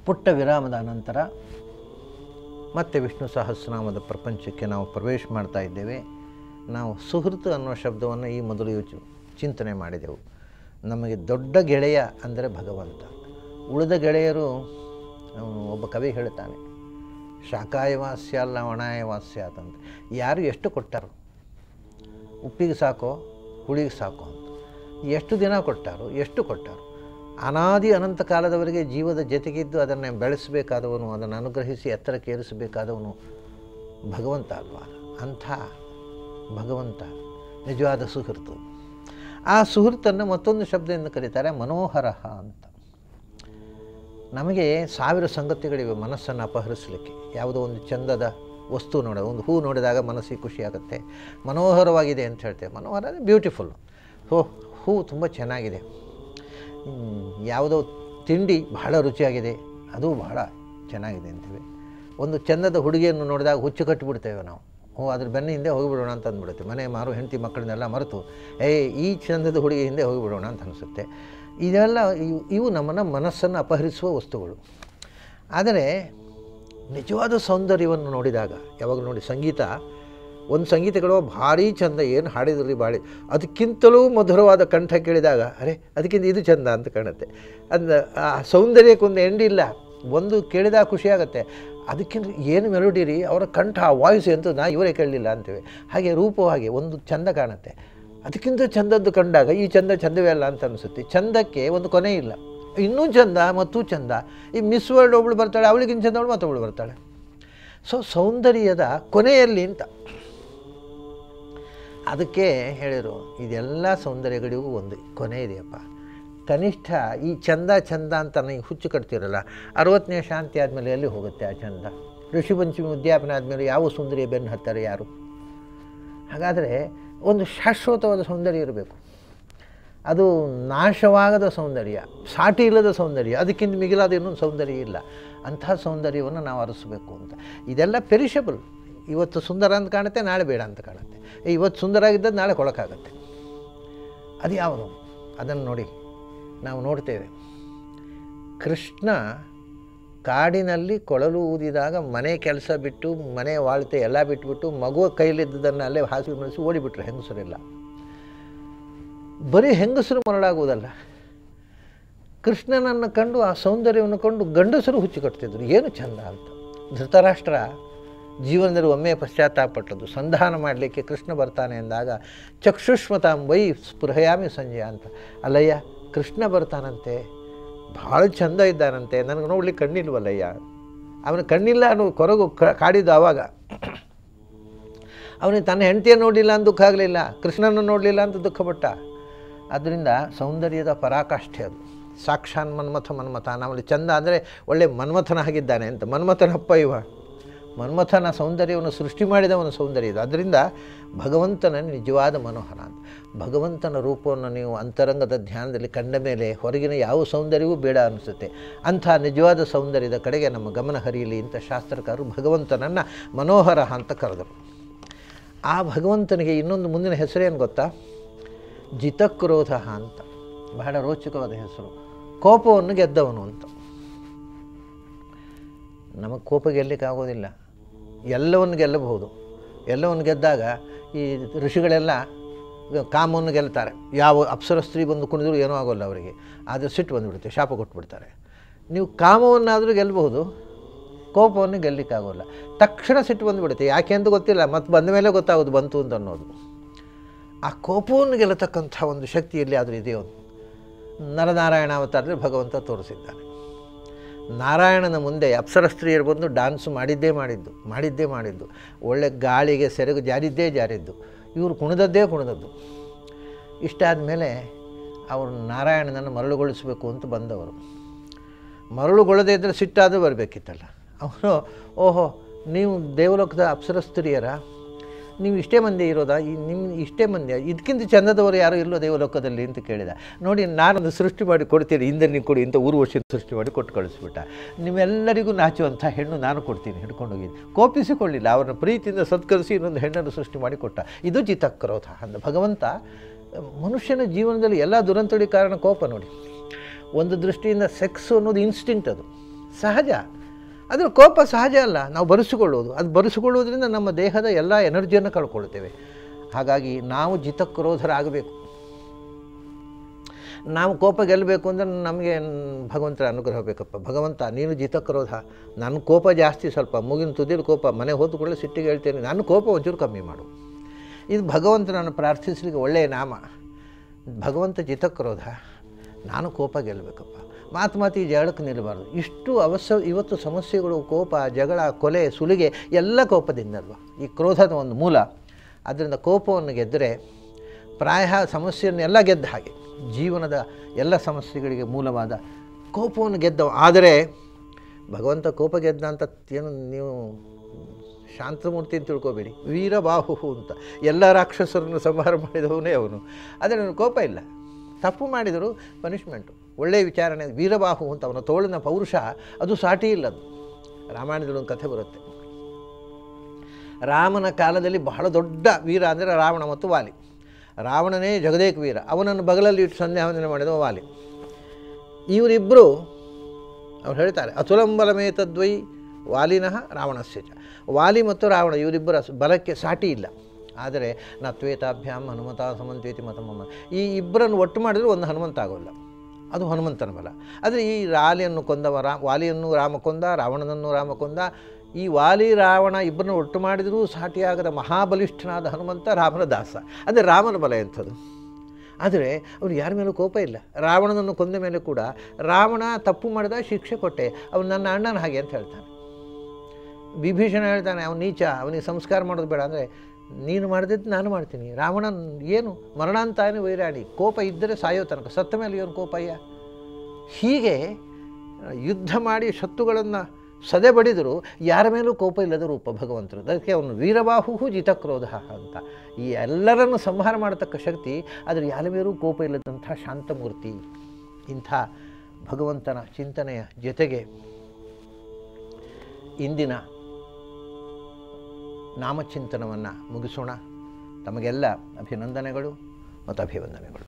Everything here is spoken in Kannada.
ಪುಟ್ಟ ವಿರಾಮದ ಅನಂತರ ಮತ್ತೆ ವಿಷ್ಣು ಸಹಸ್ರನಾಮದ ಪ್ರಪಂಚಕ್ಕೆ ನಾವು ಪ್ರವೇಶ ಮಾಡ್ತಾ ಇದ್ದೇವೆ ನಾವು ಸುಹೃತ್ ಅನ್ನೋ ಶಬ್ದವನ್ನು ಈ ಮೊದಲು ಯೋಚ ಚಿಂತನೆ ಮಾಡಿದೆವು ನಮಗೆ ದೊಡ್ಡ ಗೆಳೆಯ ಅಂದರೆ ಭಗವಂತ ಉಳಿದ ಗೆಳೆಯರು ಅವನು ಒಬ್ಬ ಕವಿ ಹೇಳ್ತಾನೆ ಶಾಖಾಯ ವಾಸ್ಯ ಅಲ್ಲ ಒಣಾಯ ವಾಸ್ಯ ಅಂತ ಯಾರು ಎಷ್ಟು ಕೊಟ್ಟರು ಉಪ್ಪಿಗೆ ಸಾಕೋ ಹುಳಿಗೆ ಸಾಕೋ ಅಂತ ಎಷ್ಟು ದಿನ ಕೊಟ್ಟರು ಎಷ್ಟು ಕೊಟ್ಟರು ಅನಾದಿ ಅನಂತ ಕಾಲದವರೆಗೆ ಜೀವದ ಜೊತೆಗಿದ್ದು ಅದನ್ನು ಬೆಳೆಸಬೇಕಾದವನು ಅದನ್ನು ಅನುಗ್ರಹಿಸಿ ಎತ್ತರಕ್ಕೆ ಏರಿಸಬೇಕಾದವನು ಭಗವಂತ ಅಲ್ವಾ ಅಂಥ ಭಗವಂತ ನಿಜವಾದ ಸುಹೃತು ಆ ಸುಹೃತನ್ನು ಮತ್ತೊಂದು ಶಬ್ದದಿಂದ ಕರೀತಾರೆ ಮನೋಹರ ಅಂತ ನಮಗೆ ಸಾವಿರ ಸಂಗತಿಗಳಿವೆ ಮನಸ್ಸನ್ನು ಅಪಹರಿಸಲಿಕ್ಕೆ ಯಾವುದೋ ಒಂದು ಚಂದದ ವಸ್ತು ನೋಡ ಒಂದು ಹೂ ನೋಡಿದಾಗ ಮನಸ್ಸಿಗೆ ಖುಷಿಯಾಗುತ್ತೆ ಮನೋಹರವಾಗಿದೆ ಅಂತ ಹೇಳ್ತೇವೆ ಮನೋಹರ ಅಂದರೆ ಬ್ಯೂಟಿಫುಲ್ ಹೋ ಹೂ ತುಂಬ ಚೆನ್ನಾಗಿದೆ ಹ್ಮ್, ಯಾವುದೋ ತಿಂಡಿ ಬಹಳ ರುಚಿಯಾಗಿದೆ ಅದು ಬಹಳ ಚೆನ್ನಾಗಿದೆ ಅಂತೀವಿ ಒಂದು ಚಂದದ ಹುಡುಗಿಯನ್ನು ನೋಡಿದಾಗ ಹುಚ್ಚು ಕಟ್ಟಿಬಿಡ್ತೇವೆ ನಾವು ಓ ಅದ್ರ ಬೆನ್ನ ಹಿಂದೆ ಹೋಗಿಬಿಡೋಣ ಅಂತ ಅಂದ್ಬಿಡುತ್ತೆ ಮನೆ ಮಾರು ಹೆಂಡತಿ ಮಕ್ಕಳನ್ನೆಲ್ಲ ಮರೆತು ಏ ಈ ಚಂದದ ಹುಡುಗಿ ಹಿಂದೆ ಹೋಗಿಬಿಡೋಣ ಅಂತ ಅನಿಸುತ್ತೆ ಇದೆಲ್ಲ ಇವು ಇವು ನಮ್ಮನ್ನು ಮನಸ್ಸನ್ನು ಅಪಹರಿಸುವ ವಸ್ತುಗಳು ಆದರೆ ನಿಜವಾದ ಸೌಂದರ್ಯವನ್ನು ನೋಡಿದಾಗ ಯಾವಾಗ ನೋಡಿ ಸಂಗೀತ ಒಂದು ಸಂಗೀತಗಳು ಭಾರಿ ಚಂದ ಏನು ಹಾಡಿದ್ರಲ್ಲಿ ಭಾರಿ ಅದಕ್ಕಿಂತಲೂ ಮಧುರವಾದ ಕಂಠ ಕೇಳಿದಾಗ ಅರೆ ಅದಕ್ಕಿಂತ ಇದು ಚಂದ ಅಂತ ಕಾಣುತ್ತೆ ಅಂದ ಆ ಸೌಂದರ್ಯಕ್ಕೊಂದು ಎಂಡಿಲ್ಲ ಒಂದು ಕೇಳಿದಾಗ ಖುಷಿಯಾಗುತ್ತೆ ಅದಕ್ಕಿಂತ ಏನು ಮೆಲೋಡಿ ರೀ ಅವರ ಕಂಠ ಆ ವಾಯ್ಸ್ ಎಂತ ನಾ ಇವರೇ ಕೇಳಲಿಲ್ಲ ಅಂತೇವೆ ಹಾಗೆ ರೂಪವು ಹಾಗೆ ಒಂದು ಚಂದ ಕಾಣುತ್ತೆ ಅದಕ್ಕಿಂತ ಚಂದದ್ದು ಕಂಡಾಗ ಈ ಚಂದ ಚಂದವೇ ಅಲ್ಲ ಅಂತ ಅನಿಸುತ್ತೆ ಚಂದಕ್ಕೆ ಒಂದು ಕೊನೆ ಇಲ್ಲ ಇನ್ನೂ ಚಂದ ಮತ್ತು ಚಂದ ಈ ಮಿಸ್ ವರ್ಲ್ಡ್ ಒಬ್ಳು ಬರ್ತಾಳೆ ಅವಳಿಗಿಂತ ಚಂದ ಅವಳು ಮತ್ತೊಬ್ಳು ಬರ್ತಾಳೆ ಸೊ ಸೌಂದರ್ಯದ ಕೊನೆಯಲ್ಲಿ ಅಂತ ಅದಕ್ಕೆ ಹೇಳಿರು ಇದೆಲ್ಲ ಸೌಂದರ್ಯಗಳಿಗೂ ಒಂದು ಕೊನೆ ಇದೆಯಪ್ಪ ಕನಿಷ್ಠ ಈ ಚಂದ ಚಂದ ಅಂತ ನೀವು ಹುಚ್ಚು ಕಟ್ತಿರಲ್ಲ ಅರವತ್ತನೇ ಶಾಂತಿ ಆದಮೇಲೆ ಎಲ್ಲಿ ಹೋಗುತ್ತೆ ಆ ಚಂದ ಋಷಿಪಂಚಮಿ ಉದ್ಯಾಪನ ಆದಮೇಲೆ ಯಾವ ಸುಂದರಿಯ ಬೆನ್ನು ಹತ್ತಾರೆ ಯಾರು ಹಾಗಾದರೆ ಒಂದು ಶಾಶ್ವತವಾದ ಸೌಂದರ್ಯ ಇರಬೇಕು ಅದು ನಾಶವಾಗದ ಸೌಂದರ್ಯ ಸಾಟಿ ಇಲ್ಲದ ಸೌಂದರ್ಯ ಅದಕ್ಕಿಂತ ಮಿಗಿಲಾದ ಇನ್ನೊಂದು ಸೌಂದರ್ಯ ಇಲ್ಲ ಅಂಥ ಸೌಂದರ್ಯವನ್ನು ನಾವು ಅರಸಬೇಕು ಅಂತ ಇದೆಲ್ಲ ಪೆರಿಷಬಲ್ ಇವತ್ತು ಸುಂದರ ಅಂತ ಕಾಣುತ್ತೆ ನಾಳೆ ಬೇಡ ಅಂತ ಕಾಣುತ್ತೆ ಏ, ಇವತ್ತು ಸುಂದರ ಆಗಿದ್ದದ್ದು ನಾಳೆ ಕೊಳಕಾಗತ್ತೆ ಅದು ಯಾವುದು ಅದನ್ನು ನೋಡಿ ನಾವು ನೋಡ್ತೇವೆ ಕೃಷ್ಣ ಕಾಡಿನಲ್ಲಿ ಕೊಳಲು ಊದಿದಾಗ ಮನೆ ಕೆಲಸ ಬಿಟ್ಟು ಮನೆ ವಾಳ್ತೆ ಎಲ್ಲ ಬಿಟ್ಬಿಟ್ಟು ಮಗುವ ಕೈಲಿದ್ದದನ್ನು ಅಲ್ಲೇ ಹಾಸಿಗೆ ಮನಸ್ಸು ಓಡಿಬಿಟ್ರು ಹೆಂಗಸರೆಲ್ಲ ಬರೀ ಹೆಂಗಸರು ಮರಳಾಗುವುದಲ್ಲ ಕೃಷ್ಣನನ್ನು ಕಂಡು ಆ ಸೌಂದರ್ಯವನ್ನು ಕಂಡು ಗಂಡಸರು ಹುಚ್ಚು ಕಟ್ತಿದ್ರು ಏನು ಚಂದ ಅಂತ ಧೃತರಾಷ್ಟ್ರ ಜೀವನದಲ್ಲಿ ಒಮ್ಮೆ ಪಶ್ಚಾತ್ತಾಪಟ್ಟದ್ದು ಸಂಧಾನ ಮಾಡಲಿಕ್ಕೆ ಕೃಷ್ಣ ಬರ್ತಾನೆ ಎಂದಾಗ ಚಕ್ಷುಷ್ಮತಾಂ ವೈ ಸ್ಪೃಹಯಾಮಿ ಸಂಜಯ ಅಂತ ಅಲ್ಲಯ್ಯ ಕೃಷ್ಣ ಬರ್ತಾನಂತೆ ಭಾಳ ಚಂದ ಇದ್ದಾನಂತೆ ನನಗೆ ನೋಡ್ಲಿಕ್ಕೆ ಕಣ್ಣಿಲ್ವಲ್ಲಯ್ಯ ಅವನ ಕಣ್ಣಿಲ್ಲ ಅನ್ನೋ ಕೊರಗು ಕ- ಕಾಡಿದ್ದು ಆವಾಗ ಅವನಿಗೆ ತನ್ನ ಹೆಂಡತಿಯನ್ನು ನೋಡಲಿಲ್ಲ ಅಂತ ದುಃಖ ಆಗಲಿಲ್ಲ ಕೃಷ್ಣನ ನೋಡಲಿಲ್ಲ ಅಂತ ದುಃಖಪಟ್ಟ ಆದ್ದರಿಂದ ಸೌಂದರ್ಯದ ಪರಾಕಾಷ್ಠೆ ಅದು ಸಾಕ್ಷಾನ್ ಮನ್ಮಥ ಮನ್ಮಥ ನಮ್ಮಲ್ಲಿ ಚಂದ ಅಂದರೆ ಒಳ್ಳೆ ಮನ್ಮಥನ ಆಗಿದ್ದಾನೆ ಅಂತ ಮನ್ಮಥನಪ್ಪ ಇವ ಮನ್ಮಥನ ಸೌಂದರ್ಯವನ್ನು ಸೃಷ್ಟಿ ಮಾಡಿದವನ ಸೌಂದರ್ಯ ಇದು ಅದರಿಂದ ಭಗವಂತನ ನಿಜವಾದ ಮನೋಹರ ಅಂತ ಭಗವಂತನ ರೂಪವನ್ನು ನೀವು ಅಂತರಂಗದ ಧ್ಯಾನದಲ್ಲಿ ಕಂಡ ಮೇಲೆ ಹೊರಗಿನ ಯಾವ ಸೌಂದರ್ಯವೂ ಬೇಡ ಅನಿಸುತ್ತೆ ಅಂಥ ನಿಜವಾದ ಸೌಂದರ್ಯದ ಕಡೆಗೆ ನಮ್ಮ ಗಮನ ಹರಿಯಲಿ ಅಂತ ಶಾಸ್ತ್ರಕಾರರು ಭಗವಂತನನ್ನು ಮನೋಹರ ಅಂತ ಕರೆದರು ಆ ಭಗವಂತನಿಗೆ ಇನ್ನೊಂದು ಮುಂದಿನ ಹೆಸರೇನು ಗೊತ್ತಾ ಜಿತಕ್ರೋಧ ಅಂತ ಬಹಳ ರೋಚಕವಾದ ಹೆಸರು ಕೋಪವನ್ನು ಗೆದ್ದವನು ಅಂತ ನಮಗೆ ಕೋಪ ಗೆಲ್ಲಲಿಕ್ಕೆ ಆಗೋದಿಲ್ಲ ಎಲ್ಲವನ್ನು ಗೆಲ್ಲಬಹುದು ಎಲ್ಲವನ್ನು ಗೆದ್ದಾಗ ಈ ಋಷಿಗಳೆಲ್ಲ ಕಾಮವನ್ನು ಗೆಲ್ತಾರೆ ಯಾವ ಅಪ್ಸರ ಸ್ತ್ರೀ ಬಂದು ಕುಣಿದ್ರು ಏನೂ ಆಗೋಲ್ಲ ಅವರಿಗೆ ಆದರೆ ಸಿಟ್ಟು ಬಂದುಬಿಡುತ್ತೆ ಶಾಪ ಕೊಟ್ಬಿಡ್ತಾರೆ ನೀವು ಕಾಮವನ್ನಾದರೂ ಗೆಲ್ಲಬಹುದು ಕೋಪವನ್ನು ಗೆಲ್ಲಲಿಕ್ಕಾಗೋಲ್ಲ ತಕ್ಷಣ ಸಿಟ್ಟು ಬಂದುಬಿಡುತ್ತೆ ಯಾಕೆ ಅಂತ ಗೊತ್ತಿಲ್ಲ ಮತ್ತು ಬಂದ ಮೇಲೆ ಗೊತ್ತಾಗೋದು ಬಂತು ಅಂತ ಅನ್ನೋದು ಆ ಕೋಪವನ್ನು ಗೆಲ್ಲತಕ್ಕಂಥ ಒಂದು ಶಕ್ತಿ ಎಲ್ಲಿ ಆದರೂ ಇದೆಯೋ ನರನಾರಾಯಣ ಅವತಾರದಲ್ಲಿ ಭಗವಂತ ತೋರಿಸಿದ್ದಾನೆ ನಾರಾಯಣನ ಮುಂದೆ ಅಪ್ಸರ ಸ್ತ್ರೀಯರು ಬಂದು ಡಾನ್ಸ್ ಮಾಡಿದ್ದೇ ಮಾಡಿದ್ದು ಮಾಡಿದ್ದೇ ಮಾಡಿದ್ದು ಒಳ್ಳೆ ಗಾಳಿಗೆ ಸೆರಗು ಜಾರಿದ್ದೇ ಜಾರಿದ್ದು ಇವರು ಕುಣಿದದ್ದೇ ಕುಣಿದದ್ದು ಇಷ್ಟಾದ ಮೇಲೆ ಅವರು ನಾರಾಯಣನನ್ನು ಮರಳುಗೊಳಿಸಬೇಕು ಅಂತ ಬಂದವರು ಮರಳುಗೊಳ್ಳದೇ ಇದ್ದರೆ ಸಿಟ್ಟಾದರೂ ಬರಬೇಕಿತ್ತಲ್ಲ ಅವನು ಓಹೋ ನೀವು ದೇವಲೋಕದ ಅಪ್ಸರ ಸ್ತ್ರೀಯರ ನೀವು ಇಷ್ಟೇ ಮಂದಿ ಇರೋದಾ ಈ ನಿಮ್ಮ ಇಷ್ಟೇ ಮಂದಿ ಇದಕ್ಕಿಂತ ಚಂದದವರು ಯಾರೂ ಇಲ್ಲೋ ದೇವಲೋಕದಲ್ಲಿ ಅಂತ ಕೇಳಿದ ನೋಡಿ ನಾನೊಂದು ಸೃಷ್ಟಿ ಮಾಡಿ ಕೊಡ್ತೀನಿ ಹಿಂದೆ ನೀವು ಕೊಡಿ ಇಂಥ ಊರು ವರ್ಷ ಸೃಷ್ಟಿ ಮಾಡಿ ಕೊಟ್ಟು ಕಳಿಸ್ಬಿಟ್ಟ ನಿಮ್ಮೆಲ್ಲರಿಗೂ ನಾಚುವಂಥ ಹೆಣ್ಣು ನಾನು ಕೊಡ್ತೀನಿ ಹಿಡ್ಕೊಂಡೋಗಿ ಕೋಪಿಸಿಕೊಳ್ಳಿಲ್ಲ ಅವರನ್ನ ಪ್ರೀತಿಯಿಂದ ಸತ್ಕರಿಸಿ ಇನ್ನೊಂದು ಹೆಣ್ಣನ್ನು ಸೃಷ್ಟಿ ಮಾಡಿ ಕೊಟ್ಟ ಇದು ಜಿತಕ್ರೋಧ ಅಂದ ಭಗವಂತ ಮನುಷ್ಯನ ಜೀವನದಲ್ಲಿ ಎಲ್ಲ ದುರಂತಡಿ ಕಾರಣ ಕೋಪ ನೋಡಿ ಒಂದು ದೃಷ್ಟಿಯಿಂದ ಸೆಕ್ಸ್ ಅನ್ನೋದು ಇನ್ಸ್ಟಿಂಕ್ಟ್ ಅದು ಸಹಜ ಅದರ ಕೋಪ ಸಹಜ ಅಲ್ಲ ನಾವು ಬರೆಸಿಕೊಳ್ಳೋದು ಅದು ಬರೆಸಿಕೊಳ್ಳೋದ್ರಿಂದ ನಮ್ಮ ದೇಹದ ಎಲ್ಲ ಎನರ್ಜಿಯನ್ನು ಕಳ್ಕೊಳ್ತೇವೆ ಹಾಗಾಗಿ ನಾವು ಜಿತಕ್ರೋಧರಾಗಬೇಕು ನಾವು ಕೋಪ ಗೆಲ್ಲಬೇಕು ಅಂದರೆ ನಮಗೆ ಭಗವಂತರ ಅನುಗ್ರಹ ಬೇಕಪ್ಪ ಭಗವಂತ ನೀನು ಜಿತಕ್ರೋಧ ನನ್ನ ಕೋಪ ಜಾಸ್ತಿ ಸ್ವಲ್ಪ ಮುಗಿನ ತುದಿಲಿ ಕೋಪ ಮನೆ ಹೋದ ಕೂಡಲೇ ಸಿಟ್ಟಿಗೆ ಹೇಳ್ತೇನೆ ನನ್ನ ಕೋಪ ಒಂಚೂರು ಕಮ್ಮಿ ಮಾಡು ಇದು ಭಗವಂತನನ್ನು ಪ್ರಾರ್ಥಿಸಲಿಕ್ಕೆ ಒಳ್ಳೆಯ ನಾಮ ಭಗವಂತ ಜಿತಕ್ರೋಧ ನಾನು ಕೋಪ ಗೆಲ್ಲಬೇಕಪ್ಪ ಮಾತು ಮಾತು ಈ ಜಗಳಕ್ಕೆ ನಿಲ್ಲಬಾರ್ದು ಇಷ್ಟು ಅವಶ್ಯ ಇವತ್ತು ಸಮಸ್ಯೆಗಳು ಕೋಪ ಜಗಳ ಕೊಲೆ ಸುಲಿಗೆ ಎಲ್ಲ ಕೋಪದಿಂದಲ್ವ ಈ ಕ್ರೋಧದ ಒಂದು ಮೂಲ ಅದರಿಂದ ಕೋಪವನ್ನು ಗೆದ್ದರೆ ಪ್ರಾಯ ಸಮಸ್ಯೆಯನ್ನೆಲ್ಲ ಗೆದ್ದ ಹಾಗೆ ಜೀವನದ ಎಲ್ಲ ಸಮಸ್ಯೆಗಳಿಗೆ ಮೂಲವಾದ ಕೋಪವನ್ನು ಗೆದ್ದವ ಆದರೆ ಭಗವಂತ ಕೋಪ ಗೆದ್ದ ಅಂತ ಏನು ನೀವು ಶಾಂತಮೂರ್ತಿ ಅಂತ ತಿಳ್ಕೊಬೇಡಿ ವೀರಬಾಹು ಅಂತ ಎಲ್ಲ ರಾಕ್ಷಸರನ್ನು ಸಂಹಾರ ಮಾಡಿದವನೇ ಅವನು ಆದರೆ ನನಗೆ ಕೋಪ ಇಲ್ಲ ತಪ್ಪು ಮಾಡಿದರು ಪನಿಷ್ಮೆಂಟು ಒಳ್ಳೆಯ ವಿಚಾರಣೆ ವೀರಬಾಹು ಅಂತ ಅವನ ತೋಳಿನ ಪೌರುಷ ಅದು ಸಾಟಿ ಇಲ್ಲದು ರಾಮಾಯಣದಲ್ಲಿ ಒಂದು ಕಥೆ ಬರುತ್ತೆ ರಾಮನ ಕಾಲದಲ್ಲಿ ಬಹಳ ದೊಡ್ಡ ವೀರ ಅಂದರೆ ರಾವಣ ಮತ್ತು ವಾಲಿ ರಾವಣನೇ ಜಗದೇಕ ವೀರ ಅವನನ್ನು ಬಗಲಲ್ಲಿ ಇಟ್ಟು ಸಂಧ್ಯಾವಂದನೆ ಮಾಡಿದವ ವಾಲಿ ಇವರಿಬ್ಬರು ಅವ್ರು ಹೇಳ್ತಾರೆ ಅತುಲಂಬಲಮೇತದ್ವೈ ವಾಲಿನಃ ರಾವಣಸ್ಯ ಚ ವಾಲಿ ಮತ್ತು ರಾವಣ ಇವರಿಬ್ಬರ ಸ- ಬಲಕ್ಕೆ ಸಾಟಿ ಇಲ್ಲ ಆದರೆ ನತ್ವೇತಾಭ್ಯಾಮ್ ಹನುಮತ ಸಮಂತ್ವೇತಿ ಮತಮಮ್ಮ ಈ ಇಬ್ಬರನ್ನು ಒಟ್ಟು ಮಾಡಿದರೂ ಒಂದು ಹನುಮಂತ ಆಗೋಲ್ಲ ಅದು ಹನುಮಂತನ ಬಲ ಆದರೆ ಈ ರಾಲಿಯನ್ನು ಕೊಂದವ ರಾ ವಾಲಿಯನ್ನು ರಾಮ ಕೊಂದ ರಾವಣನನ್ನು ರಾಮ ಕೊಂದ ಈ ವಾಲಿ ರಾವಣ ಇಬ್ಬರನ್ನು ಒಟ್ಟು ಮಾಡಿದರೂ ಸಾಟಿಯಾಗದ ಮಹಾಬಲಿಷ್ಠನಾದ ಹನುಮಂತ ರಾಮನ ದಾಸ ಅದೇ ರಾಮನ ಬಲ ಎಂಥದ್ದು ಆದರೆ ಅವನು ಯಾರ ಮೇಲೂ ಕೋಪ ಇಲ್ಲ ರಾವಣನನ್ನು ಕೊಂದ ಮೇಲೆ ಕೂಡ ರಾವಣ ತಪ್ಪು ಮಾಡಿದ ಶಿಕ್ಷೆ ಕೊಟ್ಟೆ ಅವನು ನನ್ನ ಅಣ್ಣನ ಹಾಗೆ ಅಂತ ಹೇಳ್ತಾನೆ ವಿಭೀಷಣ ಹೇಳ್ತಾನೆ ಅವನು ನೀಚ ಅವನಿಗೆ ಸಂಸ್ಕಾರ ಮಾಡೋದು ಬೇಡ ಅಂದರೆ ನೀನು ಮಾಡಿದ್ದು ನಾನು ಮಾಡ್ತೀನಿ ರಾವಣನ್ ಏನು ಮರಣಾಂತಾನೆ ವೈರಾಣಿ ಕೋಪ ಇದ್ದರೆ ಸಾಯೋ ತನಕ ಸತ್ತ ಮೇಲೆ ಇವನು ಕೋಪಯ್ಯ ಹೀಗೆ ಯುದ್ಧ ಮಾಡಿ ಶತ್ರುಗಳನ್ನು ಸದೆ ಬಡಿದರೂ ಯಾರ ಮೇಲೂ ಕೋಪ ಇಲ್ಲದ ರೂಪ ಭಗವಂತರು ಅದಕ್ಕೆ ಅವನು ವೀರಬಾಹು ಜಿತಕ್ರೋಧ ಅಂತ ಈ ಎಲ್ಲರನ್ನು ಸಂಹಾರ ಮಾಡತಕ್ಕ ಶಕ್ತಿ ಆದರೆ ಯಾರ ಮೇಲೂ ಕೋಪ ಇಲ್ಲದಂಥ ಶಾಂತಮೂರ್ತಿ ಇಂಥ ಭಗವಂತನ ಚಿಂತನೆಯ ಜೊತೆಗೆ ಇಂದಿನ ನಾಮಚಿಂತನವನ್ನು ಮುಗಿಸೋಣ ತಮಗೆಲ್ಲ ಅಭಿನಂದನೆಗಳು ಮತ್ತು ಅಭಿವಂದನೆಗಳು